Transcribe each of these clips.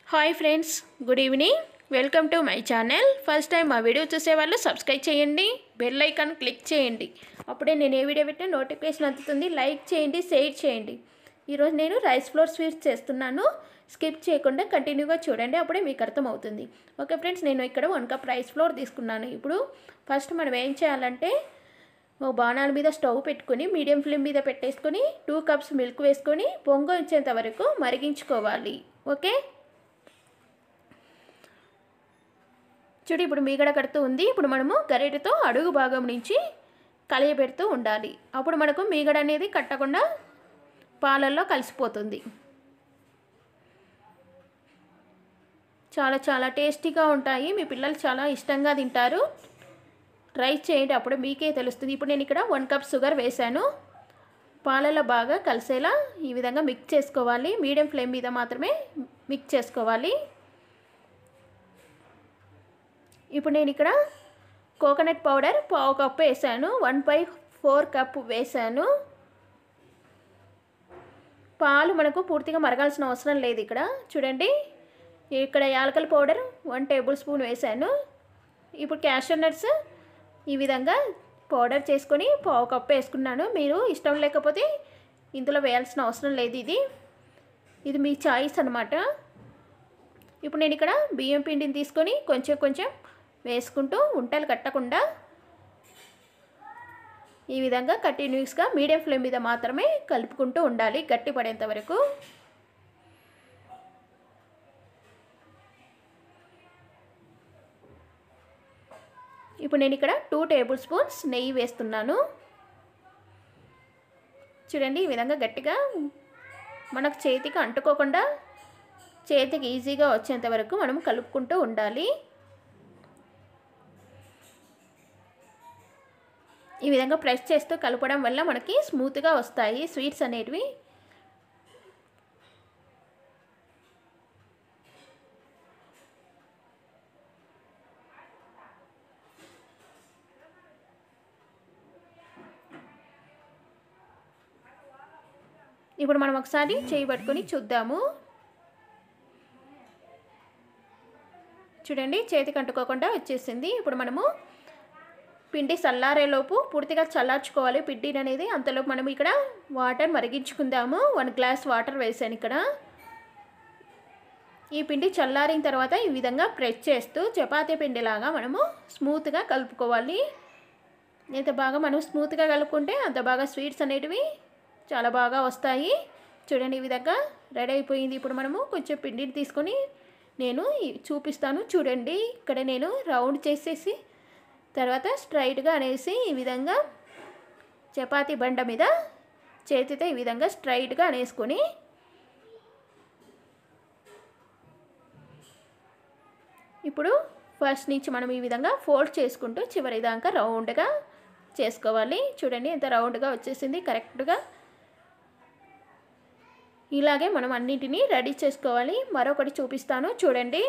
hi friends good evening welcome to my channel first time మా video చూసే వాళ్ళు subscribe చేయండి బెల్ ఐకాన్ క్లిక్ చేయండి అప్పుడే నేను ఏ వీడియో పెట్టినా నోటిఫికేషన్ అందుతుంది లైక్ చేయండి షేర్ చేయండి ఈరోజు నేను రైస్ ఫ్లోర్ స్వీట్స్ చేస్తున్నాను స్కిప్ చేయకుండా కంటిన్యూగా చూడండి అప్పుడే మీకు అర్థమవుతుంది ఓకే ఫ్రెండ్స్ నేను ఇక్కడ వన్ కప్ రైస్ ఫ్లోర్ తీసుకున్నాను ఇప్పుడు ఫస్ట్ మనం ఏం చేయాలంటే ఓ బాణాల మీద స్టవ్ పెట్టుకొని మీడియం ఫ్లేమ్ మీద పెట్టేసుకొని టూ కప్స్ మిల్క్ వేసుకొని పొంగ వచ్చేంత వరకు మరిగించుకోవాలి ఓకే చూడు ఇప్పుడు మీగడ కడుతూ ఉంది ఇప్పుడు మనము గరిటెతో అడుగు భాగం నుంచి కలియబెడుతూ ఉండాలి అప్పుడు మనకు మీగడ అనేది కట్టకుండా పాలల్లో కలిసిపోతుంది చాలా చాలా టేస్టీగా ఉంటాయి మీ పిల్లలు చాలా ఇష్టంగా తింటారు ట్రై చేయండి అప్పుడు మీకే తెలుస్తుంది ఇప్పుడు నేను ఇక్కడ వన్ కప్ షుగర్ వేశాను పాలలో బాగా కలిసేలా ఈ విధంగా మిక్స్ చేసుకోవాలి మీడియం ఫ్లేమ్ మీద మాత్రమే మిక్స్ చేసుకోవాలి ఇప్పుడు నేను ఇక్కడ కోకోనట్ పౌడర్ పావు కప్పు వేసాను వన్ బై ఫోర్ కప్ వేసాను పాలు మనకు పూర్తిగా మరగాల్సిన అవసరం లేదు ఇక్కడ చూడండి ఇక్కడ యాలకల పౌడర్ వన్ టేబుల్ స్పూన్ వేసాను ఇప్పుడు క్యాషూ నట్స్ ఈ విధంగా పౌడర్ చేసుకొని పావు కప్పు వేసుకున్నాను మీరు ఇష్టం లేకపోతే ఇందులో వేయాల్సిన అవసరం లేదు ఇది ఇది మీ చాయిస్ అనమాట ఇప్పుడు నేను ఇక్కడ బియ్యం పిండిని తీసుకొని కొంచెం కొంచెం వేసుకుంటూ ఉంటలు కట్టకుండా ఈ విధంగా కంటిన్యూస్గా మీడియం ఫ్లేమ్ మీద మాత్రమే కలుపుకుంటూ ఉండాలి గట్టి పడేంత వరకు ఇప్పుడు నేను ఇక్కడ టూ టేబుల్ స్పూన్స్ నెయ్యి వేస్తున్నాను చూడండి ఈ విధంగా గట్టిగా మనకు చేతికి అంటుకోకుండా చేతికి ఈజీగా వచ్చేంత వరకు మనం కలుపుకుంటూ ఉండాలి ఈ విధంగా ప్రెస్ చేస్తూ కలపడం వల్ల మనకి స్మూత్గా వస్తాయి స్వీట్స్ అనేటివి ఇప్పుడు మనం ఒకసారి చేయి పట్టుకొని చూద్దాము చూడండి చేతికి అంటుకోకుండా వచ్చేసింది ఇప్పుడు మనము పిండి చల్లారేలోపు పూర్తిగా చల్లార్చుకోవాలి పిండిని అనేది అంతలోపు మనం ఇక్కడ వాటర్ మరిగించుకుందాము వన్ గ్లాస్ వాటర్ వేసాను ఇక్కడ ఈ పిండి చల్లారిన తర్వాత ఈ విధంగా ప్రెస్ చేస్తూ చపాతీ పిండిలాగా మనము స్మూత్గా కలుపుకోవాలి ఎంత బాగా మనం స్మూత్గా కలుపుకుంటే అంత బాగా స్వీట్స్ అనేటివి చాలా బాగా వస్తాయి చూడండి ఈ విధంగా రెడీ అయిపోయింది ఇప్పుడు మనము కొంచెం పిండిని తీసుకొని నేను చూపిస్తాను చూడండి ఇక్కడ నేను రౌండ్ చేసేసి తర్వాత స్ట్రైట్గా అనేసి ఈ విధంగా చపాతీ బండ మీద చేతితో ఈ విధంగా స్ట్రైట్గా అనేసుకొని ఇప్పుడు ఫస్ట్ నుంచి మనం ఈ విధంగా ఫోల్డ్ చేసుకుంటూ చివరి దాకా రౌండ్గా చేసుకోవాలి చూడండి ఎంత రౌండ్గా వచ్చేసింది కరెక్ట్గా ఇలాగే మనం అన్నింటినీ రెడీ చేసుకోవాలి మరొకటి చూపిస్తాను చూడండి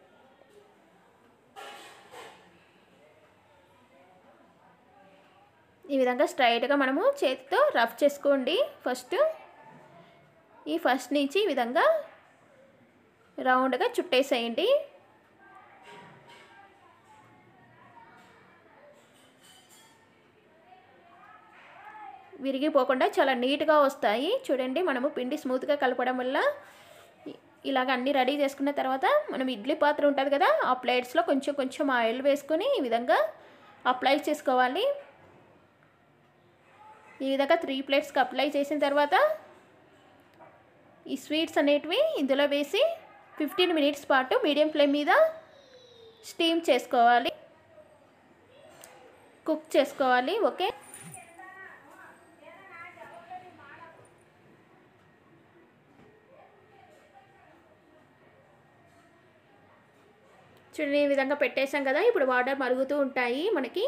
ఈ విధంగా స్ట్రైట్గా మనము చేతితో రఫ్ చేసుకోండి ఫస్ట్ ఈ ఫస్ట్ నుంచి ఈ విధంగా రౌండ్గా చుట్టేసేయండి విరిగిపోకుండా చాలా నీట్గా వస్తాయి చూడండి మనము పిండి స్మూత్గా కలపడం వల్ల ఇలాగ అన్నీ రెడీ చేసుకున్న తర్వాత మనం ఇడ్లీ పాత్ర ఉంటుంది కదా ఆ ప్లేట్స్లో కొంచెం కొంచెం ఆయిల్ వేసుకొని ఈ విధంగా అప్లై చేసుకోవాలి ఈ విధంగా త్రీ ప్లేట్స్కి అప్లై చేసిన తర్వాత ఈ స్వీట్స్ అనేటివి ఇందులో వేసి ఫిఫ్టీన్ మినిట్స్ పాటు మీడియం ఫ్లేమ్ మీద స్టీమ్ చేసుకోవాలి కుక్ చేసుకోవాలి ఓకే చూడండి ఈ విధంగా పెట్టేసాం కదా ఇప్పుడు వాటర్ మరుగుతూ ఉంటాయి మనకి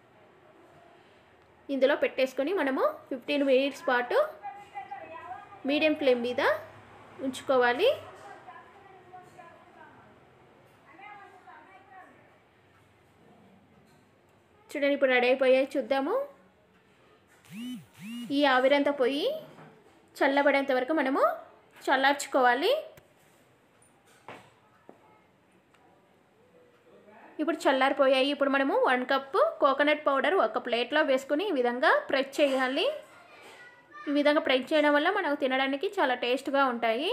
ఇందులో పెట్టేసుకొని మనము ఫిఫ్టీన్ మినిట్స్ పాటు మీడియం ఫ్లేమ్ మీద ఉంచుకోవాలి చూడండి ఇప్పుడు రెడీ అయిపోయాయి చూద్దాము ఈ ఆవిరంతా పోయి చల్లబడేంత వరకు మనము చల్లార్చుకోవాలి ఇప్పుడు చల్లారిపోయాయి ఇప్పుడు మనము వన్ కప్పు కోకోనట్ పౌడర్ ఒక ప్లేట్లో వేసుకుని ఈ విధంగా ప్రెస్ చేయాలి ఈ విధంగా ప్రెస్ చేయడం వల్ల మనకు తినడానికి చాలా టేస్ట్గా ఉంటాయి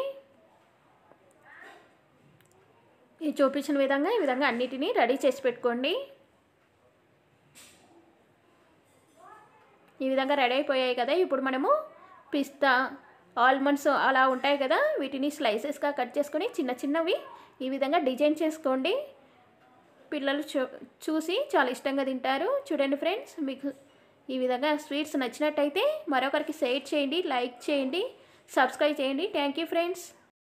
ఈ చూపించిన విధంగా ఈ విధంగా అన్నిటినీ రెడీ చేసి పెట్టుకోండి ఈ విధంగా రెడీ అయిపోయాయి కదా ఇప్పుడు మనము పిస్తా ఆల్మండ్స్ అలా ఉంటాయి కదా వీటిని స్లైసెస్గా కట్ చేసుకొని చిన్న చిన్నవి ఈ విధంగా డిజైన్ చేసుకోండి పిల్లలు చూ చూసి చాలా ఇష్టంగా తింటారు చూడండి ఫ్రెండ్స్ మీకు ఈ విధంగా స్వీట్స్ నచ్చినట్టయితే మరొకరికి షేర్ చేయండి లైక్ చేయండి సబ్స్క్రైబ్ చేయండి థ్యాంక్ యూ ఫ్రెండ్స్